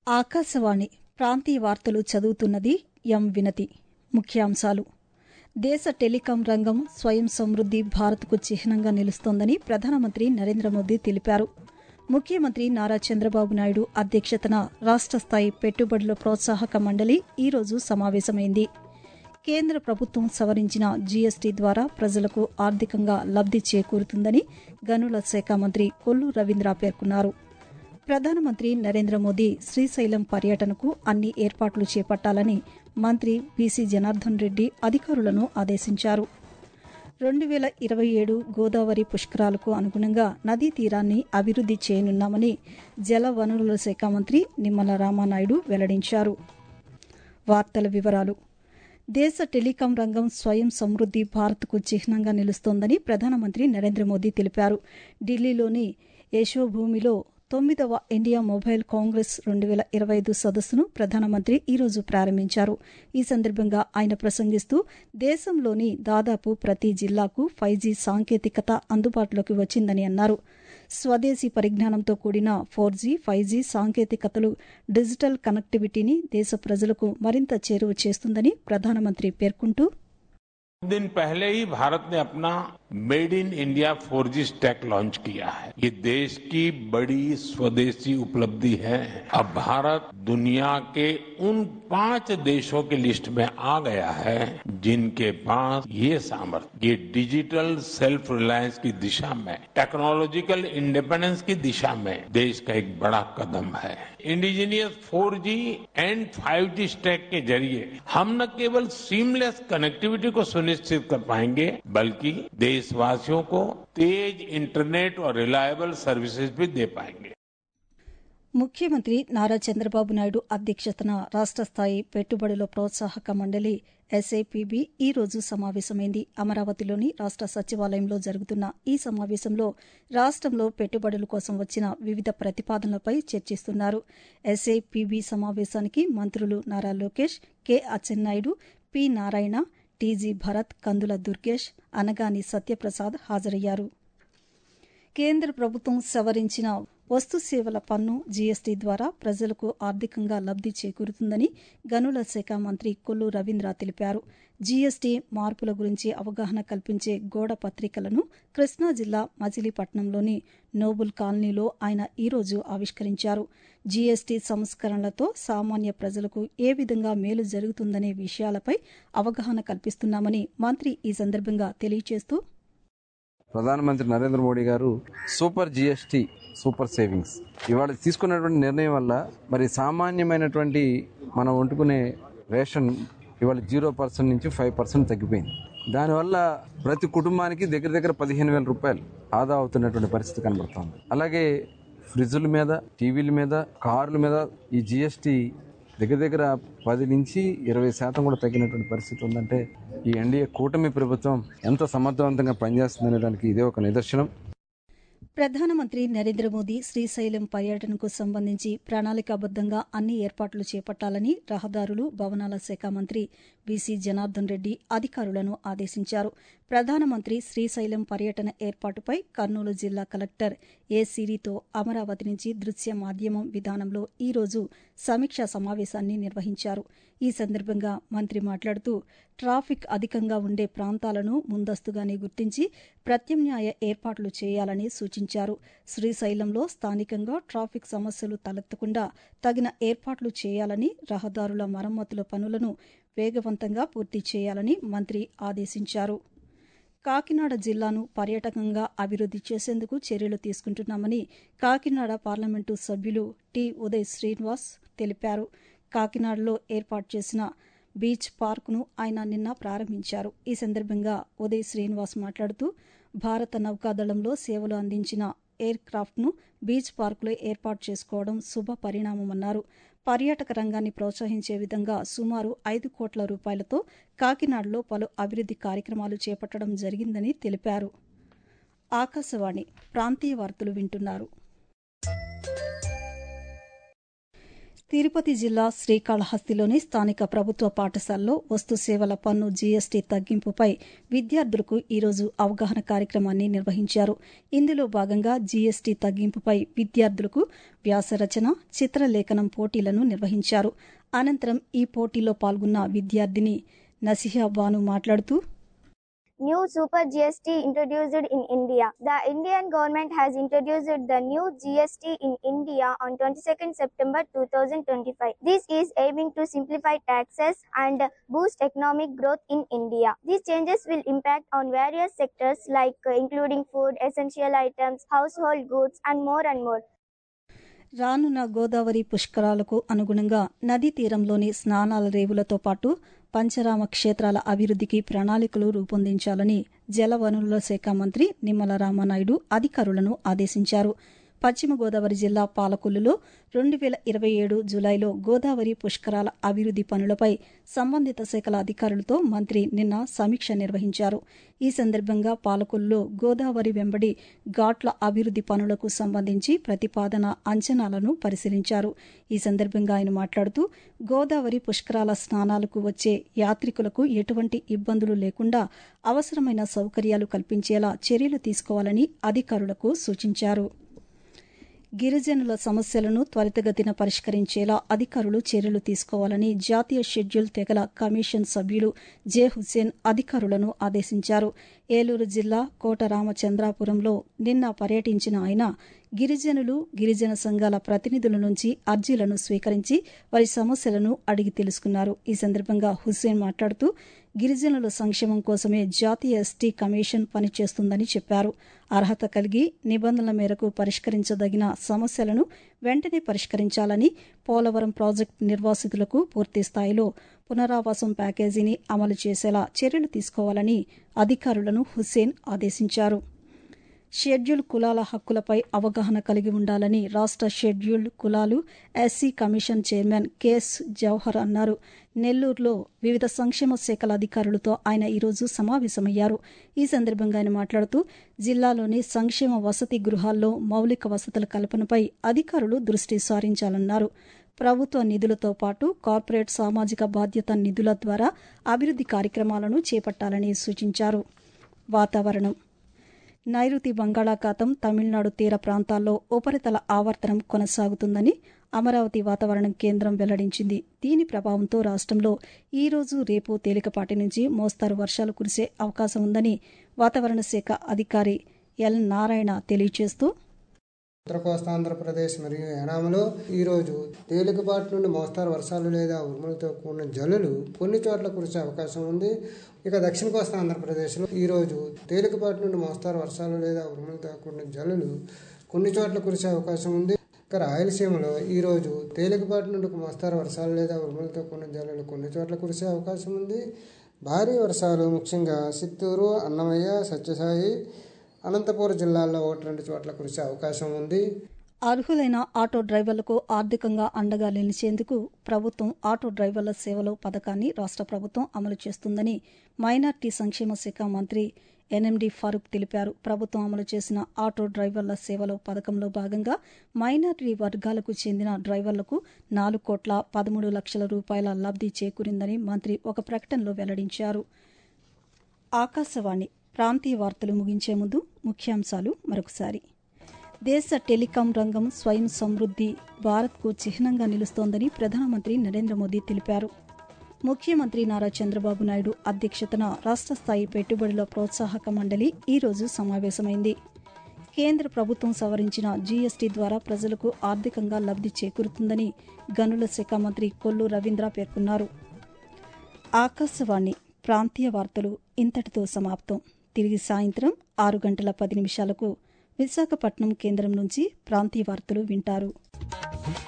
ఆకాశవాణి ప్రాంతీయ వార్తలు చదువుతున్నది ఎం వినతి ముఖ్యాంశాలు దేశ టెలికాం రంగం స్వయం సమృద్ది భారత్కు చిహ్నంగా నిలుస్తోందని ప్రధానమంత్రి నరేంద్ర మోదీ తెలిపారు ముఖ్యమంత్రి నారా చంద్రబాబు నాయుడు అధ్యక్షతన రాష్ట స్థాయి పెట్టుబడుల ప్రోత్సాహక మండలి ఈరోజు సమావేశమైంది కేంద్ర ప్రభుత్వం సవరించిన జీఎస్టీ ద్వారా ప్రజలకు ఆర్థికంగా లబ్ది చేకూరుతుందని గనుల శాఖ మంత్రి కొల్లు రవీంద్ర పేర్కొన్నారు ప్రధానమంత్రి నరేంద్ర మోదీ శ్రీశైలం పర్యటనకు అన్ని ఏర్పాట్లు చేపట్టాలని మంత్రి బీసీ జనార్దన్ రెడ్డి అధికారులను ఆదేశించారు రెండు వేల ఇరవై ఏడు గోదావరి పుష్కరాలకు అనుగుణంగా నదీ తీరాన్ని అభివృద్ది చేయనున్నామని జల వనరుల శాఖ మంత్రి నిమ్మల రామానాయుడు వెల్లడించారు వార్తల వివరాలు దేశ టెలికాం రంగం స్వయం సమృద్ది భారత్కు చిహ్నంగా నిలుస్తోందని ప్రధానమంత్రి నరేంద్ర మోదీ తెలిపారు ఢిల్లీలోని యశోభూమిలో తొమ్మిదవ ఇండియా మొబైల్ కాంగ్రెస్ రెండు వేల ఇరవై ఐదు సదస్సును ప్రధానమంత్రి ఈరోజు ప్రారంభించారు ఈ సందర్భంగా ఆయన ప్రసంగిస్తూ దేశంలోని దాదాపు ప్రతి జిల్లాకు ఫైవ్ జీ సాంకేతికత అందుబాటులోకి వచ్చిందని అన్నారు స్వదేశీ పరిజ్ఞానంతో కూడిన ఫోర్ జీ ఫైవ్ జీ సాంకేతికతలు డిజిటల్ కనెక్టివిటీని దేశ ప్రజలకు మరింత చేరువ చేస్తుందని ప్రధానమంత్రి పేర్కొంటూ दिन पहले ही भारत ने अपना made in India four G stack launch किया है ये देश की बड़ी स्वदेशी उपलब्धि है अब भारत दुनिया के उन पांच देशों की लिस्ट में आ गया है जिनके पास ये सामर्थ्य ये डिजिटल सेल्फ रिलायंस की दिशा में टेक्नोलॉजिकल इंडिपेंडेंस की दिशा में देश का एक बड़ा कदम है indigenous four G and five G stack के जरिए हम न केवल सीमलेस कनेक्टिविटी को सुनिश्चित कर पाएंगे बल्कि देशवासियों को तेज इंटरनेट और रिलायबल सर्विसेज भी दे पाएंगे ముఖ్యమంత్రి నారా చంద్రబాబు నాయుడు అధ్యక్షతన రాష్ట స్థాయి పెట్టుబడుల ప్రోత్సాహక మండలి ఎస్ఐపిబి ఈ రోజు సమావేశమైంది అమరావతిలోని రాష్ట సచివాలయంలో జరుగుతున్న ఈ సమావేశంలో రాష్టంలో పెట్టుబడుల కోసం వచ్చిన వివిధ ప్రతిపాదనలపై చర్చిస్తున్నారు ఎస్ఐపిబి సమావేశానికి మంత్రులు Nara Lokesh K Atchannaidu P Narayana TG Bharath Kandula Durgesh Anagani Satyaprasad హాజరయ్యారు కేంద్ర ప్రభుత్వం సవరించిన వస్తు సేవల పన్ను జీఎస్టీ ద్వారా ప్రజలకు ఆర్థికంగా లబ్ది చేకూరుతుందని గనుల శాఖ మంత్రి కొల్లు రవీంద్ర తెలిపారు జీఎస్టీ మార్పుల గురించి అవగాహన కల్పించే గోడ పత్రికలను కృష్ణా జిల్లా మచిలీపట్నంలోని నోబుల్ కాలనీలో ఆయన ఈరోజు ఆవిష్కరించారు జీఎస్టీ సంస్కరణలతో సామాన్య ప్రజలకు ఏ విధంగా మేలు జరుగుతుందనే విషయాలపై అవగాహన కల్పిస్తున్నామని మంత్రి ఈ సందర్భంగా తెలియజేస్తూ ప్రధానమంత్రి నరేంద్ర మోడీ గారు సూపర్ జిఎస్టి సూపర్ సేవింగ్స్ ఇవాళ తీసుకున్నటువంటి నిర్ణయం వల్ల మరి సామాన్యమైనటువంటి మనం వండుకునే రేషన్ ఇవాళ జీరో పర్సెంట్ నుంచి ఫైవ్ పర్సెంట్ తగ్గిపోయింది దానివల్ల ప్రతి కుటుంబానికి దగ్గర దగ్గర పదిహేను వేల రూపాయలు ఆదా అవుతున్నటువంటి పరిస్థితి కనబడుతోంది అలాగే ఫ్రిడ్జుల మీద టీవీల మీద కార్ల మీద ఈ జిఎస్టి దగ్గర దగ్గర పది నుంచి ఇరవై శాతం కూడా తగ్గినటువంటి పరిస్థితి ఉందంటే ఈ ఎన్డీఏ కూటమి ప్రభుత్వం ఎంత సమర్థవంతంగా పనిచేస్తుందనే దానికి ఇదే ఒక నిదర్శనం ప్రధానమంత్రి నరేంద్ర మోదీ శ్రీశైలం పర్యటనకు సంబంధించి ప్రణాళికాబద్దంగా అన్ని ఏర్పాట్లు చేపట్టాలని రహదారులు భవనాల శాఖ మంత్రి బీసీ జనార్దన్ రెడ్డి అధికారులను ఆదేశించారు ప్రధానమంత్రి శ్రీశైలం పర్యటన ఏర్పాటుపై కర్నూలు జిల్లా కలెక్టర్ ఏ సిరితో అమరావతి నుంచి దృశ్య మాధ్యమం విధానంలో ఈరోజు సమీక్షా సమావేశాన్ని నిర్వహించారు ఈ సందర్భంగా మంత్రి మాట్లాడుతూ ట్రాఫిక్ అధికంగా ఉండే ప్రాంతాలను ముందస్తుగానే గుర్తించి ప్రత్యామ్నాయ ఏర్పాట్లు చేయాలని సూచించారు శ్రీశైలంలో స్థానికంగా ట్రాఫిక్ సమస్యలు తలెత్తకుండా తగిన ఏర్పాట్లు చేయాలని రహదారుల మరమ్మతుల పనులను వేగవంతంగా పూర్తి చేయాలని మంత్రి ఆదేశించారు కాకినాడ జిల్లాను పర్యాటకంగా అభివృద్ది చేసేందుకు చర్యలు తీసుకుంటున్నామని కాకినాడ పార్లమెంటు సభ్యులు టి ఉదయ్ శ్రీనివాస్ తెలిపారు కాకినాడలో ఏర్పాటు చేసిన బీచ్ పార్కును ఆయన నిన్న ప్రారంభించారు ఈ సందర్భంగా ఉదయ్ శ్రీనివాస్ మాట్లాడుతూ భారత నౌకాదళంలో సేవలు అందించిన ఎయిర్ క్రాఫ్ట్ను బీచ్ పార్కులో ఏర్పాటు చేసుకోవడం శుభ పరిణామమన్నారు పర్యాటక రంగాన్ని ప్రోత్సహించే విధంగా సుమారు ఐదు కోట్ల రూపాయలతో కాకినాడలో పలు అభివృద్ది కార్యక్రమాలు చేపట్టడం జరిగిందని తెలిపారు ఆకాశవాణి ప్రాంతీయ వార్తలు వింటున్నారు తిరుపతి జిల్లా శ్రీకాళహస్తిలోని స్థానిక ప్రభుత్వ పాఠశాలలో వస్తు సేవల పన్ను జీఎస్టీ తగ్గింపుపై విద్యార్థులకు ఈరోజు అవగాహన కార్యక్రమాన్ని నిర్వహించారు ఇందులో భాగంగా జీఎస్టీ తగ్గింపుపై విద్యార్థులకు వ్యాసరచన చిత్రలేఖనం పోటీలను నిర్వహించారు అనంతరం ఈ పోటీలో పాల్గొన్న విద్యార్థిని నసిహా బాను మాట్లాడుతూ New Super GST introduced in India. The Indian government has introduced the new GST in India on 22nd September 2025. This is aiming to simplify taxes and boost economic growth in India. These changes will impact on various sectors like uh, including food, essential items, household goods and more and more. రానున్న గోదావరి పుష్కరాలకు అనుగుణంగా నదీ తీరంలోని స్నానాల రేవులతో పాటు పంచరామ క్షేత్రాల అభివృద్ధికి ప్రణాళికలు రూపొందించాలని జలవనరుల శాఖ మంత్రి నిమ్మల రామానాయుడు అధికారులను ఆదేశించారు పశ్చిమ గోదావరి జిల్లా పాలకొల్లులో రెండు వేల ఇరవై ఏడు జులైలో గోదావరి పుష్కరాల అభివృద్ది పనులపై సంబంధిత శాఖల అధికారులతో మంత్రి నిన్న సమీక్ష నిర్వహించారు ఈ సందర్భంగా పాలకొల్లులో గోదావరి వెంబడి ఘాట్ల అభివృద్ది పనులకు సంబంధించి ప్రతిపాదన అంచనాలను పరిశీలించారు ఈ సందర్భంగా ఆయన మాట్లాడుతూ గోదావరి పుష్కరాల స్నానాలకు వచ్చే యాత్రికులకు ఎటువంటి ఇబ్బందులు లేకుండా అవసరమైన సౌకర్యాలు కల్పించేలా చర్యలు తీసుకోవాలని అధికారులకు సూచించారు గిరిజనుల సమస్యలను త్వరితగతిన పరిష్కరించేలా అధికారులు చర్యలు తీసుకోవాలని జాతీయ షెడ్యూల్ తెగల కమిషన్ సభ్యులు జె హుస్సేన్ అధికారులను ఆదేశించారు ఏలూరు జిల్లా కోట రామచంద్రాపురంలో నిన్న పర్యటించిన ఆయన గిరిజనులు గిరిజన సంఘాల ప్రతినిధుల నుంచి అర్జీలను స్వీకరించి వారి సమస్యలను అడిగి తెలుసుకున్నారు ఈ సందర్భంగా హుస్సేన్ మాట్లాడుతూ గిరిజనుల సంక్షేమం కోసమే జాతీయ ఎస్టీ కమిషన్ పనిచేస్తుందని చెప్పారు అర్హత కలిగి నిబంధనల మేరకు పరిష్కరించదగిన సమస్యలను వెంటనే పరిష్కరించాలని పోలవరం ప్రాజెక్టు నిర్వాసితులకు పూర్తి స్థాయిలో పునరావాసం ప్యాకేజీని అమలు చేసేలా చర్యలు తీసుకోవాలని అధికారులను హుస్సేన్ ఆదేశించారు షెడ్యూల్ కులాల హక్కులపై అవగాహన కలిగి ఉండాలని రాష్ట షెడ్యూల్డ్ కులాలు SC commission chairman KS Jawahar అన్నారు నెల్లూరులో వివిధ సంక్షేమ శాఖల అధికారులతో ఆయన ఈరోజు సమావేశమయ్యారు ఈ సందర్భంగా ఆయన మాట్లాడుతూ జిల్లాలోని సంక్షేమ వసతి గృహాల్లో మౌలిక వసతుల కల్పనపై అధికారులు దృష్టి సారించాలన్నారు ప్రభుత్వ నిధులతో పాటు కార్పొరేట్ సామాజిక బాధ్యత నిధుల ద్వారా అభివృద్ది కార్యక్రమాలను చేపట్టాలని సూచించారు వాతావరణం నైరుతి బంగాళాఖాతం తమిళనాడు తీర ప్రాంతాల్లో ఉపరితల ఆవర్తనం కొనసాగుతుందని అమరావతి వాతావరణ కేంద్రం వెల్లడించింది దీని ప్రభావంతో రాష్ట్రంలో ఈ రోజు రేపు తేలికపాటి నుంచి మోస్తారు వర్షాలు కురిసే అవకాశం ఉందని వాతావరణ శాఖ అధికారి ఎల్ నారాయణ తెలియజేస్తూ ఉత్తర కోస్తాంధ్రప్రదేశ్ మరియు యానాంలో ఈరోజు తేలికపాటి నుండి మోస్తారు వర్షాలు లేదా ఉరుములతో కూడిన జల్లులు కొన్ని చోట్ల కురిసే అవకాశం ఉంది ఇక దక్షిణ కోస్తా ఆంధ్రప్రదేశ్లో ఈరోజు తేలికపాటి నుండి మోస్తారు వర్షాలు లేదా ఉరుములతో కూడిన జల్లులు కొన్ని చోట్ల కురిసే అవకాశం ఉంది ఇక రాయలసీమలో ఈరోజు తేలికపాటి నుండి మోస్తారు వర్షాలు లేదా ఉరుములతో కూడిన జల్లులు కొన్ని చోట్ల కురిసే అవకాశం ఉంది భారీ వర్షాలు ముఖ్యంగా చిత్తూరు అన్నమయ్య సత్యసాయి అనంతపురం జిల్లాల్లో ఒకటి రెండు చోట్ల కురిసే అవకాశం ఉంది అర్హులైన ఆటో డ్రైవర్లకు ఆర్థికంగా అండగా నిలిచేందుకు ప్రభుత్వం ఆటో డ్రైవర్ల సేవలో పథకాన్ని రాష్ట్ర ప్రభుత్వం అమలు చేస్తుందని మైనార్టీ సంక్షేమ శాఖ మంత్రి ఎన్ఎండి ఫారూక్ తెలిపారు ప్రభుత్వం అమలు చేసిన ఆటో డ్రైవర్ల సేవలో పథకంలో భాగంగా మైనార్టీ వర్గాలకు చెందిన డ్రైవర్లకు నాలుగు కోట్ల పదమూడు లక్షల రూపాయల లబ్ది చేకూరిందని మంత్రి ఒక ప్రకటనలో వెల్లడించారు ఆకాశవాణి ప్రాంతీయ వార్తలు ముగించే ముందు ముఖ్యాంశాలు మరొకసారి దేశ టెలికాం రంగం స్వయం సమృద్ది భారత్కు చిహ్నంగా నిలుస్తోందని ప్రధానమంత్రి నరేంద్ర మోదీ తెలిపారు ముఖ్యమంత్రి నారా చంద్రబాబు నాయుడు అధ్యక్షతన రాష్ట్ర స్థాయి పెట్టుబడుల ప్రోత్సాహక మండలి ఈరోజు సమావేశమైంది కేంద్ర ప్రభుత్వం సవరించిన జీఎస్టీ ద్వారా ప్రజలకు ఆర్థికంగా లబ్ది చేకూరుతుందని గనుల శాఖ మంత్రి కొల్లు రవీంద్ర పేర్కొన్నారు ఆకాశవాణి ప్రాంతీయ వార్తలు ఇంతటితో సమాప్తం తిరిగి సాయంత్రం ఆరు గంటల పది నిమిషాలకు విశాఖపట్నం కేంద్రం నుంచి ప్రాంతీయ వార్తలు వింటారు